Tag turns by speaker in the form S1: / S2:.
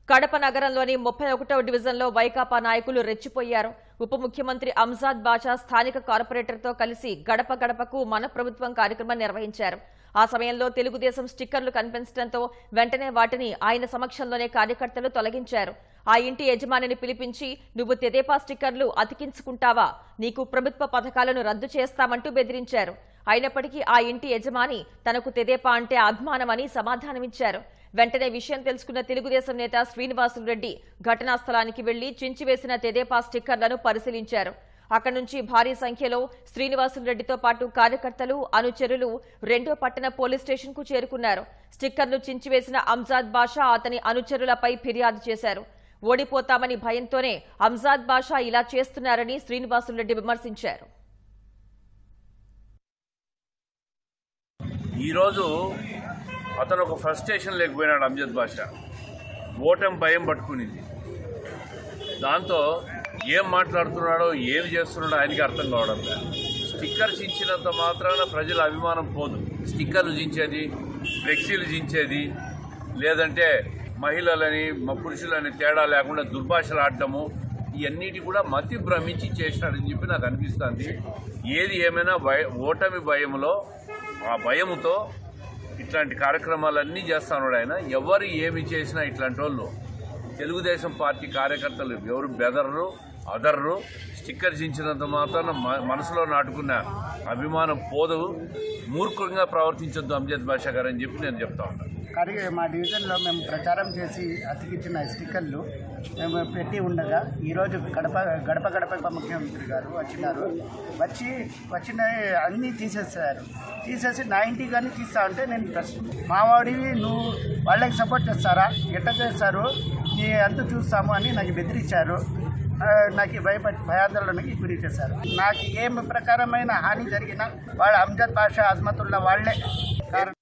S1: కడప నగరంలోని ముప్పై ఒకటవ డివిజన్లో వైకాపా నాయకులు రెచ్చిపోయారు ఉప ముఖ్యమంత్రి అంజాద్ బాషా స్థానిక కార్పొరేటర్తో కలిసి గడప గడపకు మన ప్రభుత్వం కార్యక్రమం నిర్వహించారు ఆ సమయంలో తెలుగుదేశం స్టిక్కర్లు కనిపించడంతో వెంటనే వాటిని ఆయన సమక్షంలోనే కార్యకర్తలు తొలగించారు ఆ ఇంటి యజమానిని పిలిపించి నువ్వు తెదేపా స్టిక్కర్లు అతికించుకుంటావా నీకు ప్రభుత్వ పథకాలను రద్దు చేస్తామంటూ బెదిరించారు అయినప్పటికీ ఆ ఇంటి యజమాని తనకు తెదేపా అంటే అభిమానమని సమాధానమిచ్చారు వెంటనే విషయం తెలుసుకున్న తెలుగుదేశం నేత శ్రీనివాసులు రెడ్డి ఘటనా స్థలానికి వెళ్లి చించివేసిన తెదేపా స్టిక్కర్లను పరిశీలించారు అక్కడి నుంచి భారీ సంఖ్యలో శ్రీనివాసులు రెడ్డితో పాటు కార్యకర్తలు అనుచరులు రెండో పట్టణ పోలీస్ స్టేషన్ కు చేరుకున్నారు స్టిక్కర్లు చించివేసిన అంజాద్ బాషా అతని అనుచరులపై ఫిర్యాదు చేశారు ఓడిపోతామని భయంతోనే అంజాద్ బాషా ఇలా చేస్తున్నారని శ్రీనివాసులు రెడ్డి విమర్శించారు
S2: ఈరోజు అతను ఒక ఫ్రస్ట్రేషన్ లేకపోయినాడు అంజద్ బాషా ఓటమి భయం పట్టుకునింది దాంతో ఏం మాట్లాడుతున్నాడో ఏం చేస్తున్నాడో ఆయనకి అర్థం కావడం లేదు స్టిక్కర్ చించినంత మాత్రాన ప్రజల అభిమానం పోదు స్టిక్కర్లు చించేది ఫ్లెక్సీలు చించేది లేదంటే మహిళలని మ- పురుషులని తేడా లేకుండా దుర్భాషలు ఆడటము ఇవన్నిటి కూడా మతి భ్రమించి చేసినాడని చెప్పి నాకు అనిపిస్తుంది ఏది ఏమైనా భయ ఓటమి భయంలో ఆ భయముతో ఇట్లాంటి కార్యక్రమాలన్నీ చేస్తాడు ఆయన ఎవరు ఏమి చేసినా ఇట్లాంటి వాళ్ళు తెలుగుదేశం పార్టీ కార్యకర్తలు ఎవరు బెదర్రు అదర్రు స్టిక్కర్ చించినంత మాత్రాన మ- మనసులో నాటుకున్న అభిమానం పోదు మూర్ఖంగా ప్రవర్తించొద్దు అంజద్ బాషా గారు అని చెప్పి నేను చెప్తా ఉన్నాను
S3: కానీ మా డివిజన్లో మేము ప్రచారం చేసి అతికించిన స్టిక్కర్లు మేము పెట్టి ఉండగా ఈరోజు గడప గడప గడప ముఖ్యమంత్రి గారు వచ్చినారు వచ్చి వచ్చిన అన్నీ తీసేసారు తీసేసి నా ఇంటికి కానీ తీస్తా అంటే నేను ప్రశ్న మావాడివి నువ్వు వాళ్ళకి సపోర్ట్ చేస్తారా ఎట్ట చేస్తారు నీ అంత చూస్తాము అని నాకు బెదిరించారు ఆ, నాకు భయపడి భయాందోళనకి గురి చేశారు నాకు ఏం ప్రకారమైన హాని జరిగినా వాళ్ళ అంజద్ బాషా అజ్మతుల్లా వాళ్ళే కారణం